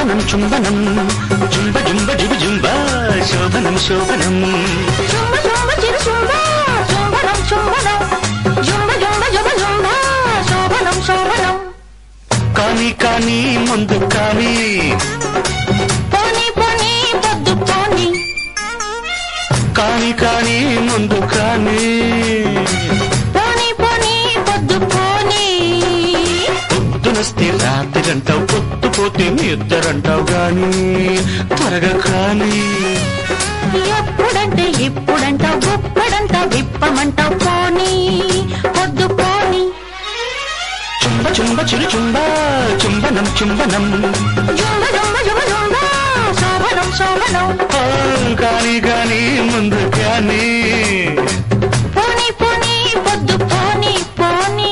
చుంబనం చుంబనం జుంబ జుంబ జుబు జుంబ శోభనం శోభనం జుంబ జుంబ చిరు జుంబ జుంబనం చుంబనం జుంబ జుంబ జుబ జుంబ శోభనం శోభనం కానీ కానీ ముందు కానీ పోనీ పోనీ పొద్దు పోనీ కానీ కానీ ముందు కానీ పోనీ పోనీ పొద్దు పోనీ పొద్దునొస్తే రాత్రిరంటావు పొద్దు పోతే నిద్రంటావు గాని త్వరగా కానీ ఎప్పుడంటే ఇప్పుడంటావు గుప్పడంటావు విప్పమంటావు పోనీ పొద్దు పోనీ చుంబ చుంబ చిరు చుంబ చుంబనం చుంబనం జుంబ జుంబ జుబ జుంబ శోభనం శోభనం ఆ, కానీ కానీ ముందు కానీ పోనీ పోనీ పొద్దు పోనీ పోనీ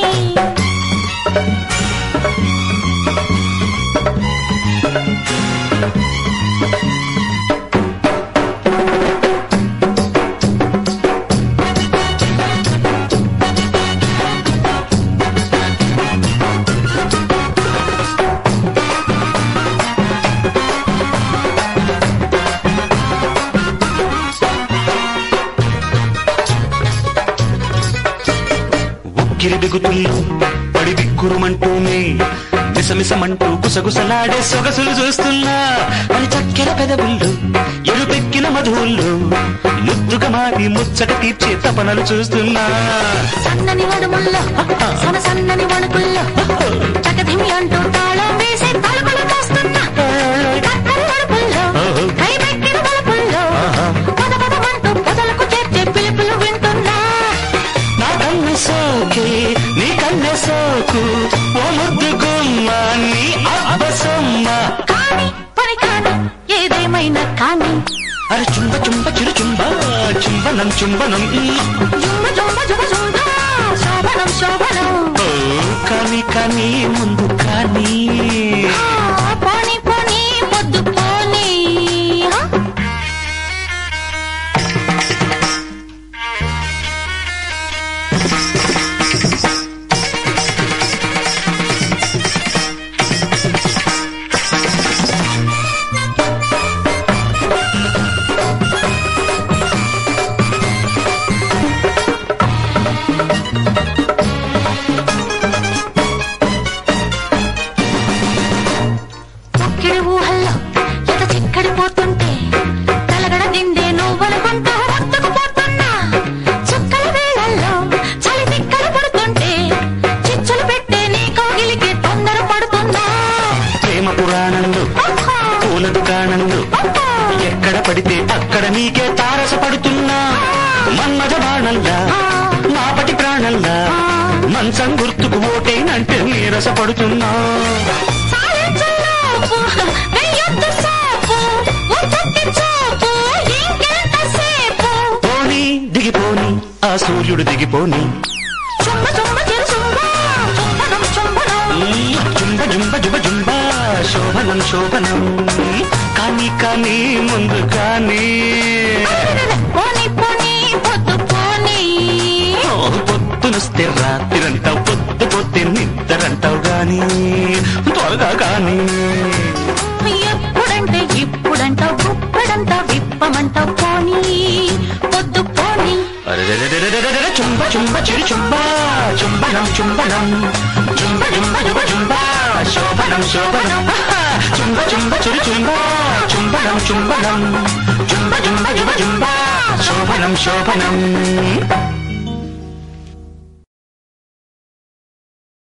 ఉక్కిరి బిగుతుల్లో పడి బిక్కురుమంటూనే మిసమిసమంటూ గుసగుసలాడే సొగసులు చూస్తున్నా అని చక్కెర పెదవుల్లో ఎరుపెక్కిన మధువుల్లో ముద్దుగా మారి ముచ్చట తీర్చే తపనలు చూస్తున్నా సన్నని నడుముల్లో సన సన్నని వణుకుల్లో చకధిమి అంటూ తాళం వేసే తలుపులు తోస్తున్నా కక్కరి నడుపుల్లో కైపెక్కిన బలుపుల్లో పద పదమంటూ పొదలకు చేర్చే పిలుపులు వింటున్నా నా కన్ను సోకే నీ కన్నె సోకు ఓ ముద్దు గుమ్మ నీ అబ్బసమ్మ కానీ పని కాని ఏదేమైనా కానీ అరే చుంబ చుంబ చిరు చుంబ చుంబనం చుంబనం జుంబ జుంబ జుబ జుంబ శోభనం శోభనం ఓ, కానీ కానీ ముందు కానీ ఆ, పోనీ పోనీ పొద్దు పోనీ ఆ? ఒక్కిడి ఊహల్లో ఎత చిక్కడి పోతుంటే కలగడ దిండే నువ్వనుకుంటూ హత్తుకుపోతున్నా చుక్కల వేళల్లో చలి తిక్కలు పడుతుంటే చిచ్చులు పెట్టే నీ కౌగిలికి తొందర పడుతున్నా ప్రేమ పురాణంలో ఓహో, పూల దుకాణంలో ఓహో, ఎక్కడ పడితే అక్కడ నీకే తారసపడుతున్నా మన్మజ బాణల్లా మాపటి ప్రాణల్లా మంచం గుర్తుకు ఓటేనంటే నీరసపడుతున్నా సాయంత్రంలోపు వెయ్యొద్దు సోపు, ఉత్తత్తి చూపు, ఇంకెంతసేపు? పోనీ దిగిపోని ఆ సూర్యుడు దిగిపోని చుమ్మ చుమ్మ చిరు చుమ్మ, చుంబనం చుంబనం. జుంబ జుంబ జుబ జుంబ శోభనం శోభనం కానీ కానీ ముందు కానీ పోనీ పోనీ పొద్దు పోనీ ఓ, పొద్దునొస్తే రాత్రిరంటావు పొద్దు పొద్దు నిద్రంటావు గాని త్వరగా కానీ ఎప్పుడంటే ఇప్పుడంటావు గుప్పడంటావు విప్పమంటావు పోనీ పొద్దు పోనీ అరెరెరెరెరెరెరెరె, చుంబ చుంబ చిరు చుంబ చుంబనం చుంబనం చుంబ జుంబ జుబ జుంబ శోభనం శోభనం చుంబ చుంబ చిరు చుంబ చుంబనం చుంబనం చుంబ జుంబ జుబ జుంబ శోభనం శోభనం